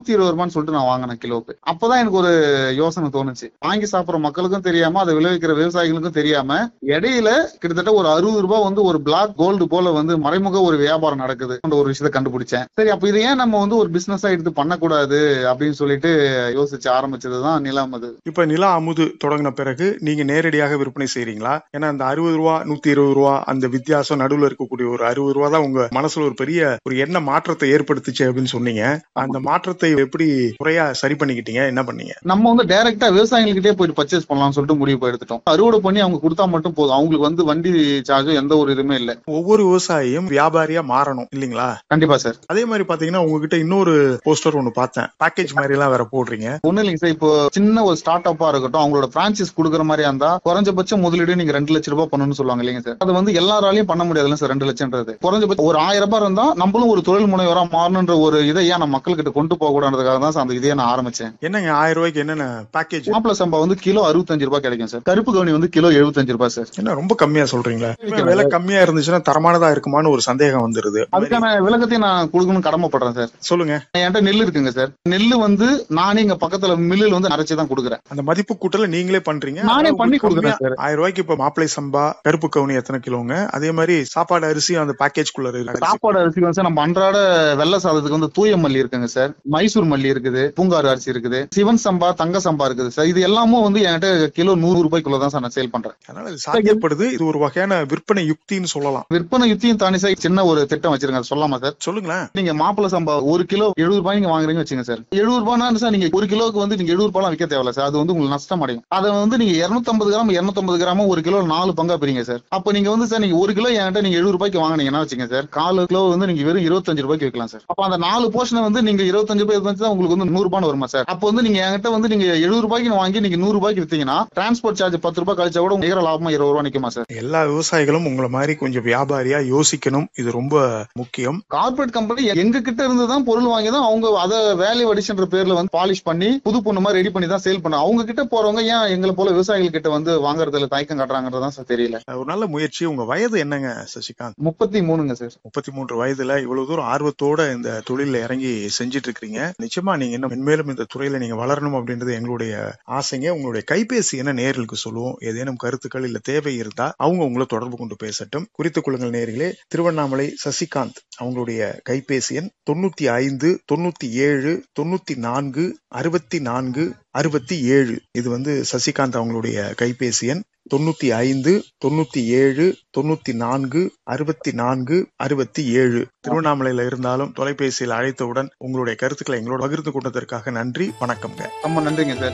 நூத்தி இருபது ரூபான்னு சொல்லிட்டு நான் வாங்கினேன் கிலோவுக்கு அப்பதான் எனக்கு ஒரு யோசனை தோணுச்சு வாங்கி சாப்பிடுற மக்களுக்கும் தெரியாம அதை விளைவிக்கிற விவசாயிகளுக்கும் தெரியாம இடையில கிட்டத்தட்ட ஒரு அறுபது ரூபாய் வந்து ஒரு பிளாக் கோல்டு போல வந்து மறைமுக ஒரு வியாபாரம் நடக்குது அந்த ஒரு விஷயத்தை கண்டுபிடிச்சேன் சரி அப்ப இது ஏன் நம்ம வந்து ஒரு பிசினஸா எடுத்து பண்ணக்கூடாது அப்படின்னு சொல்லிட்டு யோசிச்சு ஆரம்பிச்சதுதான் நிலம் அது இப்ப நிலா அமுது தொடங்கின பிறகு நீங்க நேரடியாக விற்பனை செய்றீங்களா ஏன்னா அந்த அறுபது ரூபா நூத்தி இருபது ரூபா அந்த வித்தியாசம் நடுவுல இருக்கக்கூடிய ஒரு அறுபது ரூபா தான் உங்க மனசுல ஒரு பெரிய ஒரு எண்ண மாற்றத்தை ஏற்படுத்துச்சு அப்படின்னு சொன்னீங்க அந்த மாற்றத்தை எப்படி முறையா சரி பண்ணிக்கிட்டீங்க என்ன பண்ணீங்க நம்ம வந்து டைரக்டா விவசாயிகள்கிட்டயே போயிட்டு பர்ச்சேஸ் பண்ணலாம்னு சொல்லிட்டு முடிவு எடுத்துட்டோம் அறுவடை பண்ணி அவங்க கொடுத்தா மட்டும் போதும் அவங்களுக்கு வந்து வண்டி சார்ஜும் எந்த ஒரு இதுவுமே இல்ல ஒவ்வொரு விவசாயியும் வியாபாரியா மாறணும் இல்லீங்களா கண்டிப்பா சார் அதே மாதிரி பாத்தீங்கன்னா உங்ககிட்ட இன்னொரு போஸ்டர் ஒண்ணு பார்த்தேன் பேக்கேஜ் மாதிரி எல்லாம் வேற போடுறீங்க ஒண்ணு இல்லைங்க சார் இப்போ சின்ன ஒரு ஸ்டார்ட் அப்பா இருக்கட்டும் அவங்களோட பிரான்சைஸ் கொடுக்குற மாதிரி இருந்தா குறைஞ்சபட்சம் முதலீடு நீங்க ரெண்டு லட்சம் ரூபாய் பண்ணணும்னு சொல்லுவாங்க இல்லைங்க சார் அது வந்து எல்லாராலையும் பண்ண முடியாதுல்ல சார் ரெண்டு லட்சம்ன்றது குறைஞ்சபட்சம் ஒரு ஆயிரம் ரூபாய் இருந்தா நம்மளும் ஒரு தொழில் முனைவரா மாறணுன்ற ஒரு இதை ஏன் நம்ம மக்கள் கிட்ட கொண்டு போக கூடாதுக்காக தான் சார் அந்த இதையே நான் ஆரம்பிச்சேன் என்னங்க ஆயிரம் ரூபாய்க்கு என்னென்ன பேக்கேஜ் மாப்பிள சம்பா வந்து கிலோ அறுபத்தஞ்சு ரூபாய் கிடைக்கும் சார் கருப்பு கவுனி வந்து கிலோ எழுபத்தஞ்சு ரூபாய் சார் என்ன ரொம்ப கம்மியா சொல்றீங்களா இப்ப விலை கம்மியா இருந்துச்சுன்னா தரமானதா இருக்குமான்னு ஒரு சந்தேகம் வந்துருது அதுக்கான விளக்கத்தையும் நான் கொடுக்கணும்னு கடமைப்படுறேன் சார் சொல்லுங்க என்கிட்ட நெல் இருக்குங்க சார் நெல்லு வந்து நானே இங்க பக்கத்துல மில்லில் வந்து அரைச்சு தான் கொடுக்குறேன் அந்த மதிப்பு கூட்டல நீங்களே பண்றீங்க நானே அதாவது பண்ணி கம்மியா- கொடுக்குறேன் சார் ஆயிரம் ரூபாய்க்கு இப்ப மாப்பிளை சம்பா கருப்பு கவுனி எத்தனை கிலோங்க அதே மாதிரி சாப்பாடு அரிசி அந்த பேக்கேஜ் குள்ள இருக்கு சாப்பாடு அரிசி வந்து சார் நம்ம அன்றாட வெள்ளை சாதத்துக்கு வந்து தூய மல்லி இருக்குங்க சார் மைசூர் மல்லி இருக்குது பூங்காறு அரிசி இருக்குது சிவன் சம்பா தங்க சம்பா இருக்குது சார் இது எல்லாமும் வந்து என்கிட்ட கிலோ நூறு ரூபாய்க்குள்ள தான் சார் நான் சேல் பண்றேன் அதனால இது சாத்தியப்படுது இது ஒரு வகையான விற்பனை யுக்தின்னு சொல்லலாம் விற்பனை யுத்தியும் தாண்டி சார் சின்ன ஒரு திட்டம் வச்சிருங்க அது சொல்லாமா சார் சொல்லுங்களேன் நீங்க மாப்பிள சம்பா ஒரு கிலோ எழுபது ரூபாய் நீங்க வாங்குறீங்க வச்சுங்க சார் எழுபது ரூபாய்னா சார் நீங்க ஒரு கிலோக்கு வந்து நீங்க எழுபது ரூபாய் விற்க தேவையில்ல சார் அது வந்து உங்களுக்கு நஷ்டம் அடையும் அதை வந்து நீங்க 250 கிராம் 250 கிராம் ஒரு கிலோ நாலு பங்கா பிரிங்க சார் அப்ப நீங்க வந்து சார் நீங்க ஒரு கிலோ என்கிட்ட நீங்க எழுபது ரூபாய்க்கு வாங்குனீங்கன்னா வச்சுங்க சார் கால் கிலோ வந்து நீங்க வெறும் இருபத்தஞ்சு ரூபாய்க்கு விற்கலாம் சார் அப்ப அந்த நாலு போர்ஷனை வந்து நீங்க இருபத்தஞ்சு ரூபாய் இருந்துச்சு தான் உங்களுக்கு வந்து நூறு ரூபாய் வருமா சார் அப்போ வந்து நீங்க என்கிட்ட வந்து நீங்க எழுபது ரூபாய்க்கு வாங்கி நீங்க நூறு ரூபாய்க்கு வித்தீங்கன்னா டிரான்ஸ்போர்ட் சார்ஜ் பத்து ரூபாய் கழிச்சா கூட நிகர லாபமா இருபது ரூபாய் நிக்குமா சார் எல்லா விவசாயிகளும் உங்களை மாதிரி கொஞ்சம் வியாபாரியா யோசிக்கணும் இது ரொம்ப முக்கியம் கார்பரேட் கம்பெனி எங்க கிட்ட இருந்து தான் பொருள் வாங்கி தான் அவங்க அத வேல்யூ அடிஷன்ற பேர்ல வந்து பாலிஷ் பண்ணி புது பொண்ணு மாதிரி ரெடி பண்ணி தான் சேல் பண்ண அவங்க கிட்ட போறவங்க ஏன் எங்களை போல விவசாயிகள் கிட்ட வந்து வாங்குறதுல தயக்கம் காட்டுறாங்கன்றதான் சார் தெரியல ஒரு நல்ல முயற்சி உங்க வயது என்னங்க சசிகாந்த் முப்பத்தி மூணுங்க சார் முப்பத்தி மூன்று வயதுல இவ்வளவு தூரம் ஆர்வத்தோட இந்த தொழில இறங்கி செஞ்சுட்டு இருக்கிறீங்க நிச்சயமா நீங்க இன்னும் மென்மேலும் இந்த துறையில நீங்க வளரணும் அப்படின்றது எங்களுடைய ஆசைங்க உங்களுடைய கைபேசி என்ன நேர்களுக்கு சொல்லுவோம் ஏதேனும் கருத்துக்கள் இல்ல தேவை இருந்தா அவங்க உங்களை தொடர்பு கொண்டு பேசட்டும் குறித்துக் கொள்ளுங்கள் நேர்களே திருவண்ணாமலை சசிகாந்த் அவங்களுடைய கைபேசி எண் தொண்ணூத்தி ஐந்து தொண்ணூத்தி ஏழு தொண்ணூத்தி நான்கு அறுபத்தி நான்கு அறுபத்தி ஏழு இது வந்து சசிகாந்த் அவங்களுடைய கைபேசி எண் தொண்ணூத்தி ஐந்து தொண்ணூத்தி ஏழு தொண்ணூத்தி நான்கு அறுபத்தி நான்கு அறுபத்தி ஏழு திருவண்ணாமலையில இருந்தாலும் தொலைபேசியில் அழைத்தவுடன் உங்களுடைய கருத்துக்களை எங்களோட பகிர்ந்து கொண்டதற்காக நன்றி வணக்கம்ங்க ரொம்ப நன்றிங்க சார்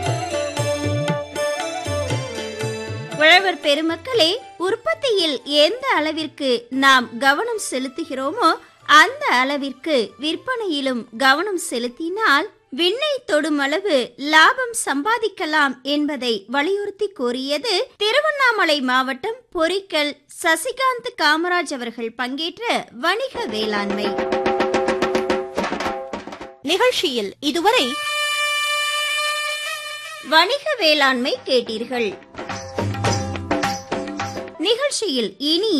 உழவர் பெருமக்களே உற்பத்தியில் எந்த அளவிற்கு நாம் கவனம் செலுத்துகிறோமோ அந்த அளவிற்கு விற்பனையிலும் கவனம் செலுத்தினால் விண்ணை தொடும் அளவு லாபம் சம்பாதிக்கலாம் என்பதை வலியுறுத்தி கூறியது திருவண்ணாமலை மாவட்டம் பொறிக்கல் சசிகாந்த் காமராஜ் அவர்கள் பங்கேற்ற வணிக வேளாண்மை நிகழ்ச்சியில் இதுவரை வணிக வேளாண்மை கேட்டீர்கள் நிகழ்ச்சியில் இனி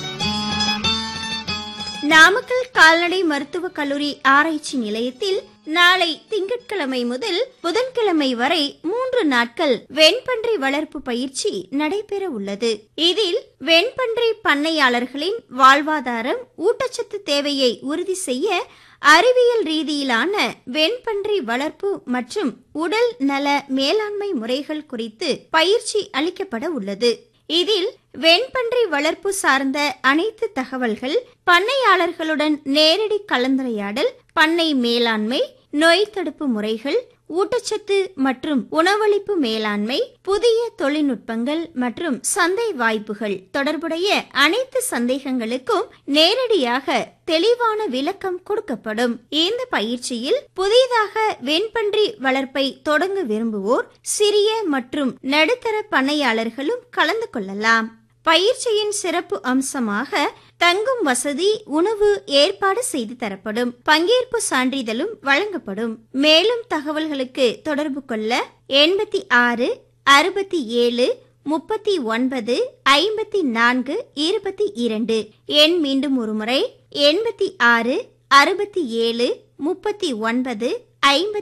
நாமக்கல் கால்நடை மருத்துவக் கல்லூரி ஆராய்ச்சி நிலையத்தில் நாளை திங்கட்கிழமை முதல் புதன்கிழமை வரை மூன்று நாட்கள் வெண்பன்றி வளர்ப்பு பயிற்சி நடைபெற உள்ளது இதில் வெண்பன்றி பண்ணையாளர்களின் வாழ்வாதாரம் ஊட்டச்சத்து தேவையை உறுதி செய்ய அறிவியல் ரீதியிலான வெண்பன்றி வளர்ப்பு மற்றும் உடல் நல மேலாண்மை முறைகள் குறித்து பயிற்சி அளிக்கப்பட உள்ளது இதில் வெண்பன்றி வளர்ப்பு சார்ந்த அனைத்து தகவல்கள் பண்ணையாளர்களுடன் நேரடி கலந்துரையாடல் பண்ணை மேலாண்மை நோய் தடுப்பு முறைகள் ஊட்டச்சத்து மற்றும் உணவளிப்பு மேலாண்மை புதிய தொழில்நுட்பங்கள் மற்றும் சந்தை வாய்ப்புகள் தொடர்புடைய அனைத்து சந்தேகங்களுக்கும் நேரடியாக தெளிவான விளக்கம் கொடுக்கப்படும் இந்த பயிற்சியில் புதிதாக வெண்பன்றி வளர்ப்பை தொடங்க விரும்புவோர் சிறிய மற்றும் நடுத்தர பண்ணையாளர்களும் கலந்து கொள்ளலாம் பயிற்சியின் சிறப்பு அம்சமாக தங்கும் வசதி உணவு ஏற்பாடு செய்து தரப்படும் பங்கேற்பு சான்றிதழும் வழங்கப்படும் மேலும் தகவல்களுக்கு தொடர்பு கொள்ள எண்பத்தி ஆறு அறுபத்தி ஏழு முப்பத்தி ஒன்பது ஐம்பத்தி நான்கு இருபத்தி இரண்டு எண் மீண்டும் ஒருமுறை எண்பத்தி ஆறு அறுபத்தி ஏழு முப்பத்தி ஒன்பது ஐம்பத்தி